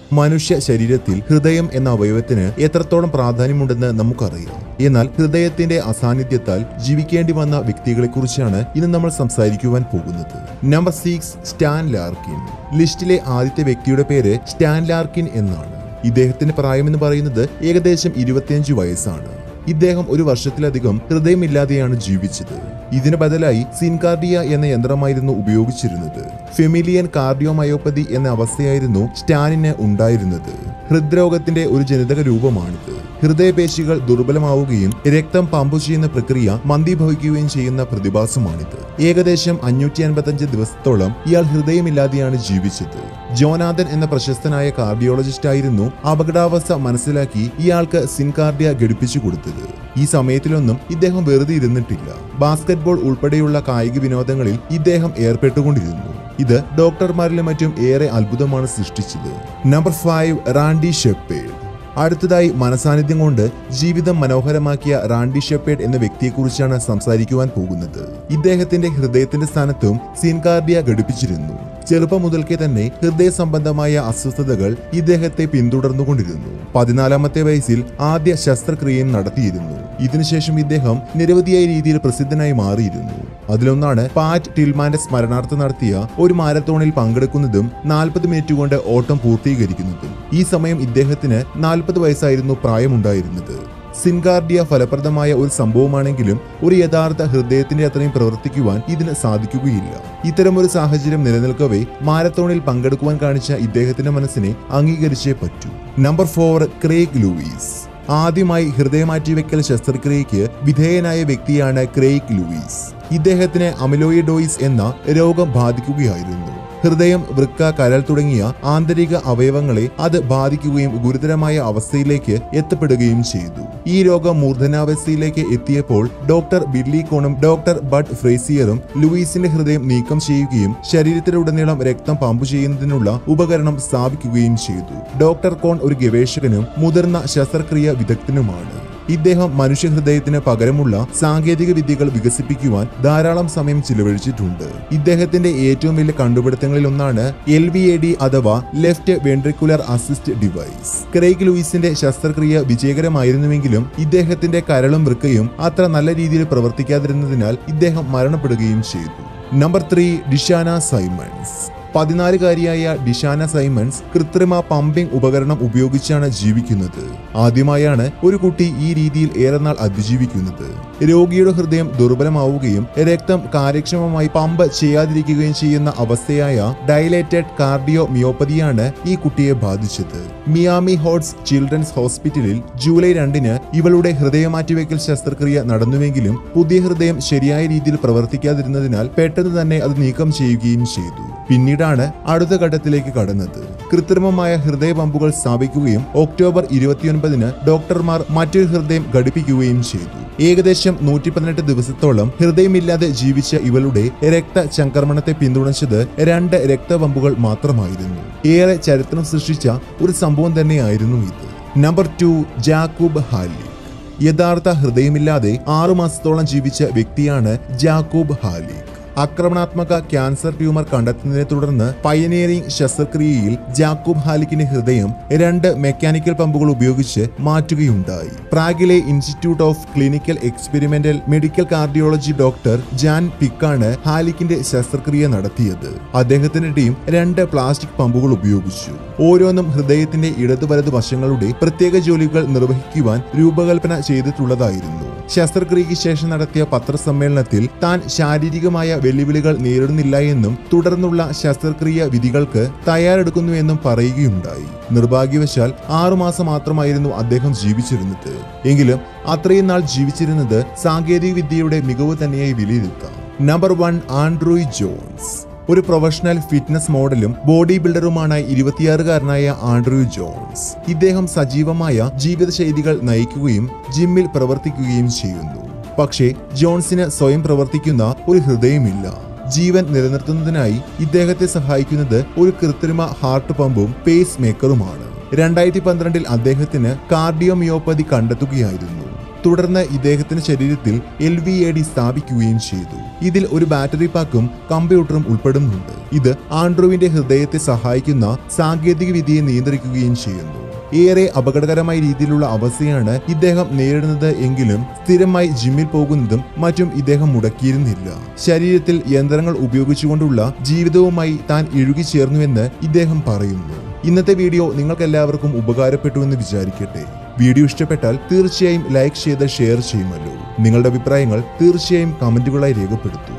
മനുഷ്യ ശരീരത്തിൽ ഹൃദയം എന്ന അവയവത്തിന് എത്രത്തോളം പ്രാധാന്യമുണ്ടെന്ന് നമുക്കറിയാം എന്നാൽ ഹൃദയത്തിന്റെ അസാന്നിധ്യത്താൽ ജീവിക്കേണ്ടി വന്ന വ്യക്തികളെക്കുറിച്ചാണ് ഇന്ന് നമ്മൾ സംസാരിക്കുവാൻ പോകുന്നത് നമ്പർ സിക്സ് സ്റ്റാൻ ലാർക്കിൻ ലിസ്റ്റിലെ ആദ്യത്തെ വ്യക്തിയുടെ പേര് സ്റ്റാൻ ലാർക്കിൻ എന്നാണ് ഇദ്ദേഹത്തിന്റെ പ്രായമെന്ന് പറയുന്നത് ഏകദേശം ഇരുപത്തിയഞ്ച് വയസ്സാണ് ഇദ്ദേഹം ഒരു വർഷത്തിലധികം ഹൃദയമില്ലാതെയാണ് ജീവിച്ചത് ഇതിന് ബദലായി സിൻകാർഡിയ എന്ന യന്ത്രമായിരുന്നു ഉപയോഗിച്ചിരുന്നത് ഫെമിലിയൻ കാർഡിയോമയോപ്പതി എന്ന അവസ്ഥയായിരുന്നു സ്റ്റാനിന് ഉണ്ടായിരുന്നത് ഹൃദ്രോഗത്തിന്റെ ഒരു ജനിതക രൂപമാണിത് ഹൃദയപേശികൾ ദുർബലമാവുകയും രക്തം പമ്പ് ചെയ്യുന്ന പ്രക്രിയ മന്ദീഭവിക്കുകയും ചെയ്യുന്ന പ്രതിഭാസമാണിത് ഏകദേശം അഞ്ഞൂറ്റി അൻപത്തഞ്ച് ദിവസത്തോളം ഇയാൾ ഹൃദയമില്ലാതെയാണ് ജീവിച്ചത് ജോനാഥൻ എന്ന പ്രശസ്തനായ കാർഡിയോളജിസ്റ്റ് ആയിരുന്നു അപകടാവസ്ഥ മനസ്സിലാക്കി ഇയാൾക്ക് സിൻകാർഡിയ ഘടിപ്പിച്ചു കൊടുത്തത് ഈ സമയത്തിലൊന്നും ഇദ്ദേഹം വെറുതെ ഇരുന്നിട്ടില്ല ബാസ്കറ്റ്ബോൾ ഉൾപ്പെടെയുള്ള കായിക വിനോദങ്ങളിൽ ഇദ്ദേഹം ഏർപ്പെട്ടുകൊണ്ടിരുന്നു ഇത് ഡോക്ടർമാരിലും മറ്റും ഏറെ അത്ഭുതമാണ് സൃഷ്ടിച്ചത് നമ്പർ ഫൈവ് റാൻഡി ഷെപ്പേഡ് അടുത്തതായി മനസാന്നിധ്യം കൊണ്ട് ജീവിതം മനോഹരമാക്കിയ റാൻഡി ഷെപ്പേഡ് എന്ന വ്യക്തിയെക്കുറിച്ചാണ് സംസാരിക്കുവാൻ പോകുന്നത് ഇദ്ദേഹത്തിന്റെ ഹൃദയത്തിന്റെ സ്ഥാനത്തും സീൻകാർഡിയ ഘടിപ്പിച്ചിരുന്നു ചെറുപ്പം മുതൽക്കേ തന്നെ ഹൃദയ സംബന്ധമായ അസ്വസ്ഥതകൾ ഇദ്ദേഹത്തെ പിന്തുടർന്നുകൊണ്ടിരുന്നു പതിനാലാമത്തെ വയസ്സിൽ ആദ്യ ശസ്ത്രക്രിയയും നടത്തിയിരുന്നു ഇതിനുശേഷം ഇദ്ദേഹം നിരവധിയായ രീതിയിൽ പ്രസിദ്ധനായി മാറിയിരുന്നു അതിലൊന്നാണ് പാറ്റ് ടിൽമാന്റെ സ്മരണാർത്ഥം നടത്തിയ ഒരു മാരത്തോണിൽ പങ്കെടുക്കുന്നതും നാൽപ്പത് മിനിറ്റ് കൊണ്ട് ഓട്ടം പൂർത്തീകരിക്കുന്നതും ഈ സമയം ഇദ്ദേഹത്തിന് നാൽപ്പത് വയസ്സായിരുന്നു പ്രായമുണ്ടായിരുന്നത് സിൻകാർഡിയ ഫലപ്രദമായ ഒരു സംഭവമാണെങ്കിലും ഒരു യഥാർത്ഥ ഹൃദയത്തിന്റെ അത്രയും പ്രവർത്തിക്കുവാൻ ഇതിന് സാധിക്കുകയില്ല ഇത്തരമൊരു സാഹചര്യം നിലനിൽക്കവേ മാരത്തോണിൽ പങ്കെടുക്കുവാൻ കാണിച്ച ഇദ്ദേഹത്തിന്റെ മനസ്സിനെ അംഗീകരിച്ചേ പറ്റൂ നമ്പർ ഫോർ ക്രേഗ് ലൂയിസ് ആദ്യമായി ഹൃദയമാറ്റിവെക്കൽ ശസ്ത്രക്രിയയ്ക്ക് വിധേയനായ വ്യക്തിയാണ് ക്രേഗ് ലൂയിസ് ഇദ്ദേഹത്തിന് അമിലോയിഡോയിസ് എന്ന രോഗം ബാധിക്കുകയായിരുന്നു ഹൃദയം വൃക്ക കരൾ തുടങ്ങിയ ആന്തരിക അവയവങ്ങളെ അത് ബാധിക്കുകയും ഗുരുതരമായ അവസ്ഥയിലേക്ക് എത്തപ്പെടുകയും ചെയ്തു ഈ രോഗം മൂർധനാവസ്ഥയിലേക്ക് എത്തിയപ്പോൾ ഡോക്ടർ ബില്ലി കോണും ഡോക്ടർ ബഡ് ഫ്രേസിയറും ലൂയിസിന്റെ ഹൃദയം നീക്കം ചെയ്യുകയും ശരീരത്തിലുടനീളം രക്തം പമ്പ് ചെയ്യുന്നതിനുള്ള ഉപകരണം സ്ഥാപിക്കുകയും ചെയ്തു ഡോക്ടർ കോൺ ഒരു ഗവേഷകനും മുതിർന്ന ശസ്ത്രക്രിയ വിദഗ്ധനുമാണ് ഇദ്ദേഹം മനുഷ്യഹൃദയത്തിന് പകരമുള്ള സാങ്കേതിക വിദ്യകൾ വികസിപ്പിക്കുവാൻ ധാരാളം സമയം ചിലവഴിച്ചിട്ടുണ്ട് ഇദ്ദേഹത്തിന്റെ ഏറ്റവും വലിയ കണ്ടുപിടുത്തങ്ങളിൽ ഒന്നാണ് എൽ വി എ ഡി അഥവാ left ventricular assist device Craig ലൂയിസിന്റെ ശസ്ത്രക്രിയ വിജയകരമായിരുന്നുവെങ്കിലും ഇദ്ദേഹത്തിന്റെ കരളും വൃക്കയും അത്ര നല്ല രീതിയിൽ പ്രവർത്തിക്കാതിരുന്നതിനാൽ ഇദ്ദേഹം മരണപ്പെടുകയും ചെയ്തു നമ്പർ ത്രീ ഡിഷാന സൈമൺസ് പതിനാലുകാരിയായ ഡിഷാന സൈമൺസ് കൃത്രിമ പമ്പിംഗ് ഉപകരണം ഉപയോഗിച്ചാണ് ജീവിക്കുന്നത് ആദ്യമായാണ് ഒരു കുട്ടി ഈ രീതിയിൽ ഏറെ നാൾ അതിജീവിക്കുന്നത് രോഗിയുടെ ഹൃദയം ദുർബലമാവുകയും രക്തം കാര്യക്ഷമമായി പമ്പ് ചെയ്യാതിരിക്കുകയും ചെയ്യുന്ന അവസ്ഥയായ ഡയലേറ്റഡ് കാർഡിയോ മിയോപ്പതിയാണ് ഈ കുട്ടിയെ ബാധിച്ചത് മിയാമി ഹോട്ട്സ് ചിൽഡ്രൻസ് ഹോസ്പിറ്റലിൽ ജൂലൈ രണ്ടിന് ഇവളുടെ ഹൃദയമാറ്റിവെക്കൽ ശസ്ത്രക്രിയ നടന്നുവെങ്കിലും പുതിയ ഹൃദയം ശരിയായ രീതിയിൽ പ്രവർത്തിക്കാതിരുന്നതിനാൽ പെട്ടെന്ന് തന്നെ അത് നീക്കം ചെയ്യുകയും ചെയ്തു പിന്നീടാണ് അടുത്ത ഘട്ടത്തിലേക്ക് കടന്നത് കൃത്രിമമായ ഹൃദയ പമ്പുകൾ സ്ഥാപിക്കുകയും ഒക്ടോബർ ഇരുപത്തിയൊൻപതിന് ഡോക്ടർമാർ മറ്റൊരു ഹൃദയം ഘടിപ്പിക്കുകയും ചെയ്തു ഏകദേശം നൂറ്റി പതിനെട്ട് ദിവസത്തോളം ഹൃദയമില്ലാതെ ജീവിച്ച ഇവളുടെ രക്തചംക്രമണത്തെ പിന്തുണച്ചത് രണ്ട് രക്തപമ്പുകൾ മാത്രമായിരുന്നു ഏറെ ചരിത്രം സൃഷ്ടിച്ച ഒരു സംഭവം തന്നെയായിരുന്നു ഇത് നമ്പർ ടു ജാക്കൂബ് ഹാലി യഥാർത്ഥ ഹൃദയമില്ലാതെ ആറുമാസത്തോളം ജീവിച്ച വ്യക്തിയാണ് ജാക്കൂബ് ഹാലി ആക്രമണാത്മക ക്യാൻസർ ട്യൂമർ കണ്ടെത്തുന്നതിനെ തുടർന്ന് പയനീറിംഗ് ശസ്ത്രക്രിയയിൽ ജാക്കൂബ് ഹാലിക്കിന്റെ ഹൃദയം രണ്ട് മെക്കാനിക്കൽ പമ്പുകൾ ഉപയോഗിച്ച് മാറ്റുകയുണ്ടായി പ്രാഗിലെ institute of clinical experimental medical cardiology doctor Jan പിക്കാണ് ഹാലിക്കിന്റെ ശസ്ത്രക്രിയ നടത്തിയത് അദ്ദേഹത്തിന്റെ ടീം രണ്ട് പ്ലാസ്റ്റിക് പമ്പുകൾ ഉപയോഗിച്ചു ഓരോന്നും ഹൃദയത്തിന്റെ ഇടത് വലത് വശങ്ങളുടെ പ്രത്യേക ജോലികൾ നിർവഹിക്കുവാൻ രൂപകൽപ്പന ചെയ്തിട്ടുള്ളതായിരുന്നു ശസ്ത്രക്രിയയ്ക്ക് ശേഷം നടത്തിയ പത്രസമ്മേളനത്തിൽ താൻ ശാരീരികമായ വെല്ലുവിളികൾ നേരിടുന്നില്ല എന്നും തുടർന്നുള്ള ശസ്ത്രക്രിയ വിധികൾക്ക് തയ്യാറെടുക്കുന്നുവെന്നും പറയുകയുണ്ടായി നിർഭാഗ്യവശാൽ ആറുമാസം മാത്രമായിരുന്നു അദ്ദേഹം ജീവിച്ചിരുന്നത് എങ്കിലും അത്രയും നാൾ ജീവിച്ചിരുന്നത് സാങ്കേതിക വിദ്യയുടെ മികവ് തന്നെയായി വിലയിരുത്താം നമ്പർ വൺ ആൻഡ്രോയ് ജോൺസ് ഒരു പ്രൊഫഷണൽ ഫിറ്റ്നസ് മോഡലും ബോഡി ബിൽഡറുമാണ് ഇരുപത്തിയാറുകാരനായ ആൻഡ്രൂ ജോൺസ് ഇദ്ദേഹം സജീവമായ ജീവിതശൈലികൾ നയിക്കുകയും ജിമ്മിൽ പ്രവർത്തിക്കുകയും ചെയ്യുന്നു പക്ഷേ ജോൺസിന് സ്വയം പ്രവർത്തിക്കുന്ന ഒരു ഹൃദയമില്ല ജീവൻ നിലനിർത്തുന്നതിനായി ഇദ്ദേഹത്തെ സഹായിക്കുന്നത് ഒരു കൃത്രിമ ഹാർട്ട് പമ്പും പേസ് മേക്കറുമാണ് രണ്ടായിരത്തി പന്ത്രണ്ടിൽ അദ്ദേഹത്തിന് കാർഡിയോമിയോപ്പതി കണ്ടെത്തുകയായിരുന്നു തുടർന്ന് ഇദ്ദേഹത്തിന്റെ ശരീരത്തിൽ എൽ വി എ ഡി സ്ഥാപിക്കുകയും ചെയ്തു ഇതിൽ ഒരു ബാറ്ററി പാക്കും കമ്പ്യൂട്ടറും ഉൾപ്പെടുന്നുണ്ട് ഇത് ആൻഡ്രോവിന്റെ ഹൃദയത്തെ സഹായിക്കുന്ന സാങ്കേതിക വിദ്യയെ നിയന്ത്രിക്കുകയും ചെയ്യുന്നു ഏറെ അപകടകരമായ രീതിയിലുള്ള അവസ്ഥയാണ് ഇദ്ദേഹം നേരിടുന്നത് എങ്കിലും സ്ഥിരമായി ജിമ്മിൽ പോകുന്നതും മറ്റും ഇദ്ദേഹം മുടക്കിയിരുന്നില്ല ശരീരത്തിൽ യന്ത്രങ്ങൾ ഉപയോഗിച്ചുകൊണ്ടുള്ള ജീവിതവുമായി താൻ ഇഴുകിച്ചേർന്നുവെന്ന് ഇദ്ദേഹം പറയുന്നു ഇന്നത്തെ വീഡിയോ നിങ്ങൾക്ക് എല്ലാവർക്കും ഉപകാരപ്പെട്ടു എന്ന് വിചാരിക്കട്ടെ വീഡിയോ ഇഷ്ടപ്പെട്ടാൽ തീർച്ചയായും ലൈക്ക് ചെയ്ത് ഷെയർ ചെയ്യുമല്ലോ നിങ്ങളുടെ അഭിപ്രായങ്ങൾ തീർച്ചയായും കമന്റുകളായി രേഖപ്പെടുത്തൂ